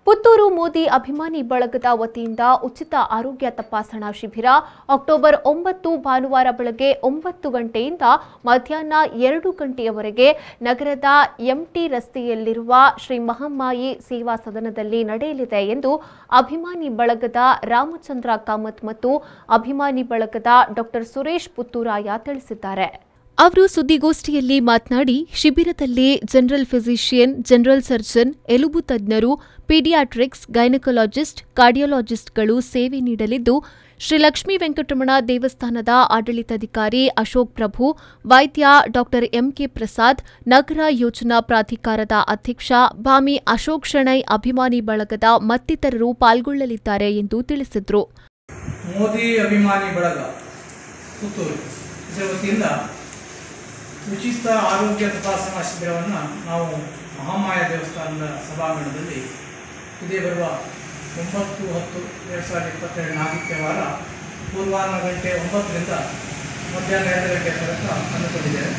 ಪುತ್ತೂರು ಮೋದಿ ಅಭಿಮಾನಿ ಬಳಗದ ವತಿಯಿಂದ ಉಚಿತ ಆರೋಗ್ಯ ತಪಾಸಣಾ ಶಿಬಿರ ಅಕ್ಟೋಬರ್ ಒಂಬತ್ತು ಭಾನುವಾರ ಬೆಳಗ್ಗೆ ಒಂಬತ್ತು ಗಂಟೆಯಿಂದ ಮಧ್ಯಾಹ್ನ ಎರಡು ಗಂಟೆಯವರೆಗೆ ನಗರದ ಎಂಟಿ ರಸ್ತೆಯಲ್ಲಿರುವ ಶ್ರೀ ಮಹಾಮಾಯಿ ಸೇವಾ ಸದನದಲ್ಲಿ ನಡೆಯಲಿದೆ ಎಂದು ಅಭಿಮಾನಿ ಬಳಗದ ರಾಮಚಂದ್ರ ಕಾಮತ್ ಮತ್ತು ಅಭಿಮಾನಿ ಬಳಗದ ಡಾಕ್ಟರ್ ಸುರೇಶ್ ಪುತ್ತೂರಾಯ ತಿಳಿಸಿದ್ದಾರೆ ಅವರು ಸುದ್ದಿಗೋಷ್ಠಿಯಲ್ಲಿ ಮಾತನಾಡಿ ಶಿಬಿರದಲ್ಲಿ ಜನರಲ್ ಫಿಸಿಷಿಯನ್ ಜನರಲ್ ಸರ್ಜನ್ ಎಲುಬು ತಜ್ಞರು ಪೀಡಿಯಾಟ್ರಿಕ್ಸ್ ಗೈನಕಾಲಜಿಸ್ಟ್ ಕಾರ್ಡಿಯೋಲಾಜಿಸ್ಟ್ಗಳು ಸೇವೆ ನೀಡಲಿದ್ದು ಶ್ರೀ ಲಕ್ಷ್ಮೀ ವೆಂಕಟರಮಣ ದೇವಸ್ಥಾನದ ಆಡಳಿತಾಧಿಕಾರಿ ಅಶೋಕ್ ಪ್ರಭು ವೈದ್ಯ ಡಾಕ್ಟರ್ ಎಂಕೆ ಪ್ರಸಾದ್ ನಗರ ಯೋಜನಾ ಪ್ರಾಧಿಕಾರದ ಅಧ್ಯಕ್ಷ ಭಾಮಿ ಅಶೋಕ್ ಶೆಣೈ ಅಭಿಮಾನಿ ಬಳಗದ ಮತ್ತಿತರರು ಪಾಲ್ಗೊಳ್ಳಲಿದ್ದಾರೆ ಎಂದು ತಿಳಿಸಿದರು ಮೋದಿ ಅಭಿಮಾನಿ ಬಳಗ ಪುತ್ತೂರು ಇದರ ವತಿಯಿಂದ ಉಚಿತ ಆರೋಗ್ಯ ತಪಾಸಣಾ ಶಿಬಿರವನ್ನು ನಾವು ಮಹಾಮಾಯ ದೇವಸ್ಥಾನದ ಸಭಾಂಗಣದಲ್ಲಿ ಇದೇ ಬರುವ ಒಂಬತ್ತು ಹತ್ತು ಎರಡು ಸಾವಿರದ ಇಪ್ಪತ್ತೆರಡನ ಆದಿತ್ಯವಾರ ಪೂರ್ವಾಹ್ನ ಗಂಟೆ ಒಂಬತ್ತರಿಂದ ಮಧ್ಯಾಹ್ನ ಎರಡು ಗಂಟೆ ತನಕ ಹಮ್ಮಿಕೊಂಡಿದ್ದೇವೆ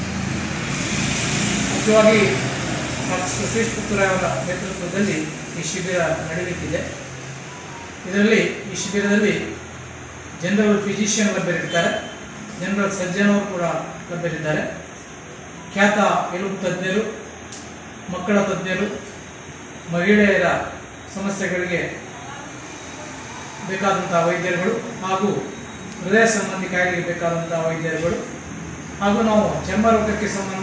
ಮುಖ್ಯವಾಗಿ ಡಾಕ್ಟರ್ ಸುಶೇಶ್ ಪುತ್ತೂರಾಯ್ ಅವರ ನೇತೃತ್ವದಲ್ಲಿ ಈ ಶಿಬಿರ ನಡೆಯಲಿಕ್ಕಿದೆ ಇದರಲ್ಲಿ ಈ ಶಿಬಿರದಲ್ಲಿ ಜನರಲ್ ಫಿಸಿಷಿಯನ್ ಲಭ್ಯರಿರ್ತಾರೆ ಜನರಲ್ ಸರ್ಜನ್ ಅವರು ಕೂಡ ಲಭ್ಯರಿದ್ದಾರೆ ಖ್ಯಾತ ಎಲುಬು ತಜ್ಞರು ಮಕ್ಕಳ ತಜ್ಞರು ಮಹಿಳೆಯರ ಸಮಸ್ಯೆಗಳಿಗೆ ಬೇಕಾದಂಥ ವೈದ್ಯರುಗಳು ಹಾಗೂ ಹೃದಯ ಸಂಬಂಧಿ ಕಾಯಿಲೆಗೆ ಬೇಕಾದಂಥ ವೈದ್ಯರುಗಳು ಹಾಗೂ ನಾವು ಚರ್ಮ ರೋಗಕ್ಕೆ ಸಂಬಂಧ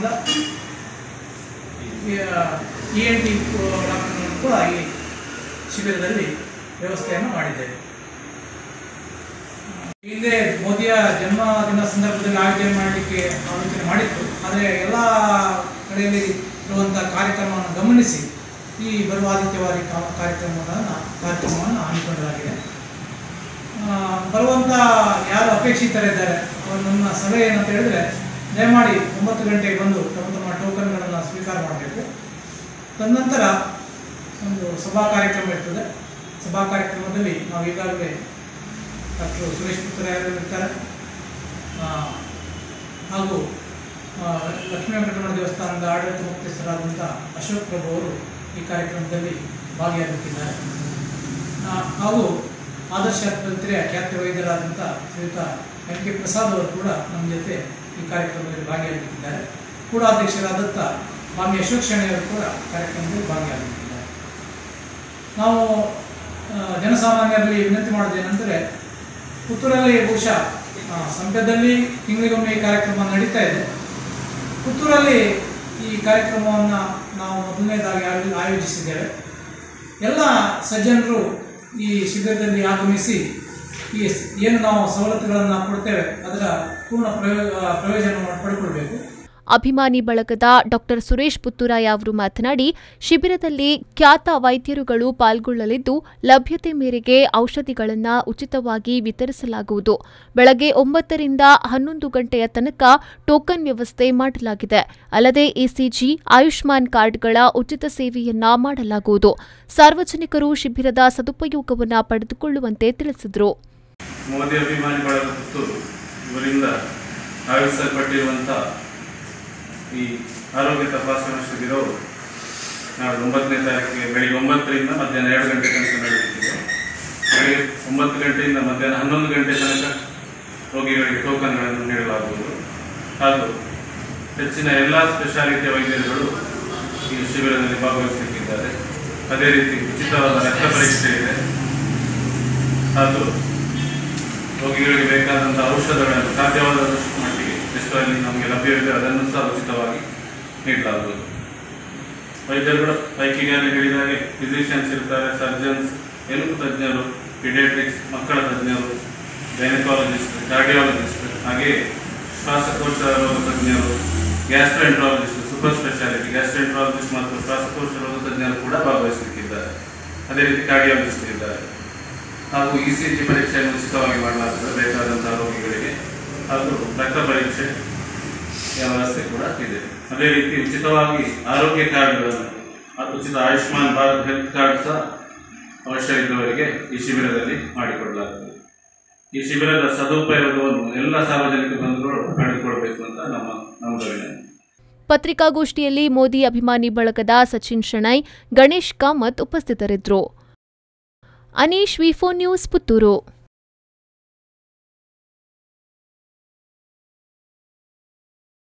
ಇ ಎನ್ ಟಿ ಡಾಕ್ಟರ್ಗಳನ್ನು ಕೂಡ ಈ ಶಿಬಿರದಲ್ಲಿ ವ್ಯವಸ್ಥೆಯನ್ನು ಮಾಡಿದ್ದೇವೆ ಹಿಂದೆ ಮೋದಿಯ ಜನ್ಮದಿನ ಸಂದರ್ಭದಲ್ಲಿ ಆಯೋಜನೆ ಮಾಡಲಿಕ್ಕೆ ಆಲೋಚನೆ ಮಾಡಿತ್ತು ಆದರೆ ಎಲ್ಲ ಕಡೆಯಲ್ಲಿ ಇರುವಂಥ ಕಾರ್ಯಕ್ರಮವನ್ನು ಗಮನಿಸಿ ಈ ಬರುವ ಆದಿತ್ಯವಾರಿ ಕಾ- ಕಾರ್ಯಕ್ರಮವನ್ನು ಕಾರ್ಯಕ್ರಮವನ್ನು ಹಮ್ಮಿಕೊಳ್ಳಲಾಗಿದೆ ಆ, ಬರುವಂಥ ಯಾರು ಅಪೇಕ್ಷಿತರಿದ್ದಾರೆ ಅವರು ನನ್ನ ಸಲಹೆ ಏನಂತ ಹೇಳಿದ್ರೆ ದಯಮಾಡಿ ಒಂಬತ್ತು ಗಂಟೆಗೆ ಬಂದು ತಮ್ಮ ತಮ್ಮ ಟೋಕನ್ಗಳನ್ನು ಸ್ವೀಕಾರ ಮಾಡಬೇಕು ತದನಂತರ ಒಂದು ಸಭಾ ಕಾರ್ಯಕ್ರಮ ಇರ್ತದೆ ಸಭಾ ಕಾರ್ಯಕ್ರಮದಲ್ಲಿ ನಾವು ಈಗಾಗಲೇ ಡಾಕ್ಟರ್ ಸುರೇಶ್ ಪುತ್ರರಾಯರು ಇರ್ತಾರೆ ಆ, ಹಾಗೂ ಆ, ಲಕ್ಷ್ಮೀ ವೆಂಕಟರಮಣ ದೇವಸ್ಥಾನದ ಆಡಳಿತ ಮುಖ್ಯಸ್ಥರಾದಂಥ ಅಶೋಕ್ ಪ್ರಭು ಅವರು ಈ ಕಾರ್ಯಕ್ರಮದಲ್ಲಿ ಭಾಗಿಯಾಗುತ್ತಿದ್ದಾರೆ ಆ, ಹಾಗೂ ಆದರ್ಶ ಆಸ್ಪತ್ರೆಯ ಖ್ಯಾತ ವೈದ್ಯರಾದಂಥ ಶ್ರೀಯುತ ಎಂ ಕೆ ಪ್ರಸಾದ್ ಅವರು ಕೂಡ ನಮ್ಮ ಜೊತೆ ಈ ಕಾರ್ಯಕ್ರಮದಲ್ಲಿ ಭಾಗಿಯಾಗುತ್ತಿದ್ದಾರೆ ಕೂಡ ಅಧ್ಯಕ್ಷರಾದಂಥ ಸ್ವಾಮಿ ಅಶೋಕ್ ಶೆಣೈ ಅವರು ಕೂಡ ಕಾರ್ಯಕ್ರಮದಲ್ಲಿ ಭಾಗಿಯಾಗುತ್ತಿದ್ದಾರೆ ನಾವು ಆ, ಜನಸಾಮಾನ್ಯರಲ್ಲಿ ವಿನಂತಿ ಮಾಡೋದೇನೆಂದರೆ ಪುತ್ತೂರಲ್ಲಿ ಬಹುಶಃ ಆ, ಸಂಘದಲ್ಲಿ ತಿಂಗಳಿಗೊಮ್ಮೆ ಈ ಕಾರ್ಯಕ್ರಮ ನಡೀತಾ ಇದೆ ಪುತ್ತೂರಲ್ಲಿ ಈ ಕಾರ್ಯಕ್ರಮವನ್ನು ನಾವು ಮೊದಲನೇದಾಗಿ ಆಯೋ- ಆಯೋಜಿಸಿದ್ದೇವೆ ಎಲ್ಲ ಸಜ್ಜನರು ಈ ಶಿಬಿರದಲ್ಲಿ ಆಗಮಿಸಿ ಈ ಸ್- ಏನು ನಾವು ಸವಲತ್ತುಗಳನ್ನು ಕೊಡ್ತೇವೆ ಅದರ ಪೂರ್ಣ ಪ್ರಯೋಗ ಪ್ರಯೋಜನವನ್ನು ಪಡ್ಕೊಳ್ಬೇಕು ಅಭಿಮಾನಿ ಬಳಗದ ಡಾಕ್ಟರ್ ಸುರೇಶ್ ಪುತ್ತೂರಾಯ ಅವರು ಮಾತನಾಡಿ ಶಿಬಿರದಲ್ಲಿ ಖ್ಯಾತ ವೈದ್ಯರುಗಳು ಪಾಲ್ಗೊಳ್ಳಲಿದ್ದು ಲಭ್ಯತೆ ಮೇರೆಗೆ ಔಷಧಿಗಳನ್ನು ಉಚಿತವಾಗಿ ವಿತರಿಸಲಾಗುವುದು ಬೆಳಗ್ಗೆ ಒಂಬತ್ತರಿಂದ ಹನ್ನೊಂದು ಗಂಟೆಯ ತನಕ ಟೋಕನ್ ವ್ಯವಸ್ಥೆ ಮಾಡಲಾಗಿದೆ ಅಲ್ಲದೆ ಇಸಿಜಿ ಆಯುಷ್ಮಾನ್ ಕಾರ್ಡ್ಗಳ ಉಚಿತ ಸೇವೆಯನ್ನ ಮಾಡಲಾಗುವುದು ಸಾರ್ವಜನಿಕರು ಶಿಬಿರದ ಸದುಪಯೋಗವನ್ನು ಪಡೆದುಕೊಳ್ಳುವಂತೆ ತಿಳಿಸಿದರು ಮೋದಿ ಅಭಿಮಾನಿ ಬಳಗ ಪುತ್ತೂರು ಇವರಿಂದ ಆಯೋಜಿಸಲ್ಪಟ್ಟಿರುವಂಥ ಈ ಆರೋಗ್ಯ ತಪಾಸಣಾ ಶಿಬಿರವು ನಾಳೆ ಒಂಬತ್ತನೇ ತಾರೀಕಿಗೆ ಬೆಳಿಗ್ಗೆ ಒಂಬತ್ತರಿಂದ ಮಧ್ಯಾಹ್ನ ಎರಡು ಗಂಟೆ ತನಕ ನಡೆಯುತ್ತಿದೆ ಬೆಳಿಗ್ಗೆ ಒಂಬತ್ತು ಗಂಟೆಯಿಂದ ಮಧ್ಯಾಹ್ನ ಹನ್ನೊಂದು ಗಂಟೆ ತನಕ ರೋಗಿಗಳಿಗೆ ಟೋಕನ್ಗಳನ್ನು ನೀಡಲಾಗುವುದು ಹಾಗೂ ಹೆಚ್ಚಿನ ಎಲ್ಲ ಸ್ಪೆಷಾಲಿಟಿ ವೈದ್ಯರುಗಳು ಈ ಶಿಬಿರದಲ್ಲಿ ಭಾಗವಹಿಸಲಿಕ್ಕಿದ್ದಾರೆ ಅದೇ ರೀತಿ ಉಚಿತವಾದ ರಕ್ತ ಪರೀಕ್ಷೆ ಇದೆ ಹಾಗೂ ರೋಗಿಗಳಿಗೆ ಬೇಕಾದಂಥ ಔಷಧಗಳನ್ನು ಸಾಧ್ಯವಾದಷ್ಟು ಮಟ್ಟಿಗೆ ಎಷ್ಟು ಅಲ್ಲಿ ನಮಗೆ ಲಭ್ಯವಿದೆ ಅದನ್ನು ಸಹ ಉಚಿತವಾಗಿ ನೀಡಲಾಗುವುದು ವೈದ್ಯರುಗಳು ಪೈಕಿಗಾಗಲೇ ಹೇಳಿದಾಗೆ ಫಿಸಿಷಿಯನ್ಸ್ ಇರ್ತಾರೆ ಸರ್ಜನ್ಸ್ ಎಲುಬು ತಜ್ಞರು ಪಿಡಿಯಾಟ್ರಿಕ್ಸ್ ಮಕ್ಕಳ ತಜ್ಞರು ಗೈನಕಾಲಜಿಸ್ಟ್ ಕಾರ್ಡಿಯಾಲಜಿಸ್ಟ್ ಹಾಗೆ ಶ್ವಾಸಕೋಶ ರೋಗ ತಜ್ಞರು ಗ್ಯಾಸ್ಟ್ರೆಂಟ್ರಾಲಜಿಸ್ಟ್ ಸೂಪರ್ ಸ್ಪೆಷಾಲಿಟಿ ಗ್ಯಾಸ್ಟ್ರೆಂಟ್ರಾಲಜಿಸ್ಟ್ ಮತ್ತು ಶ್ವಾಸಕೋಶ ರೋಗ ತಜ್ಞರು ಕೂಡ ಭಾಗವಹಿಸಲಿಕ್ಕಿದ್ದಾರೆ ಅದೇ ರೀತಿ ಕಾರ್ಡಿಯಾಲಜಿಸ್ಟ್ ಇದ್ದಾರೆ ಹಾಗೂ ಇ ಸಿ ಜಿ ಪರೀಕ್ಷೆಯನ್ನು ಉಚಿತವಾಗಿ ಮಾಡಲಾಗುತ್ತದೆ ಬೇಕಾದಂತಹ ರೋಗಿಗಳಿಗೆ ಹಾಗೂ ರಕ್ತ ಪರೀಕ್ಷೆ ವ್ಯವಸ್ಥೆ ಕೂಡ ಇದೆ ಅದೇ ರೀತಿ ಉಚಿತವಾಗಿ ಆರೋಗ್ಯ ಕಾರ್ಡ್ಗಳನ್ನು ಆ ಉಚಿತ ಆಯುಷ್ಮಾನ್ ಭಾರತ್ ಹೆಲ್ತ್ ಕಾರ್ಡ್ ಸಹ ಅವಶ್ಯ ಇದ್ದವರಿಗೆ ಈ ಶಿಬಿರದಲ್ಲಿ ಮಾಡಿಕೊಡಲಾಗುತ್ತದೆ ಈ ಶಿಬಿರದ ಸದುಪಯೋಗವನ್ನು ಎಲ್ಲ ಸಾರ್ವಜನಿಕ ಬಂಧುಗಳು ಪಡೆದುಕೊಳ್ಬೇಕು ಅಂತ ನಮ್ಮ ನಮ್ಮ ವಿನಂತಿ ಪತ್ರಿಕಾಗೋಷ್ಠಿಯಲ್ಲಿ ಮೋದಿ ಅಭಿಮಾನಿ ಬಳಗದ ಸಚಿನ್ ಶೆಣೈ ಗಣೇಶ್ ಕಾಮತ್ ಉಪಸ್ಥಿತರಿದ್ದರು ಅನೀಶ್ ವಿಫೋ ನ್ಯೂಸ್ ಪುತ್ತೂರು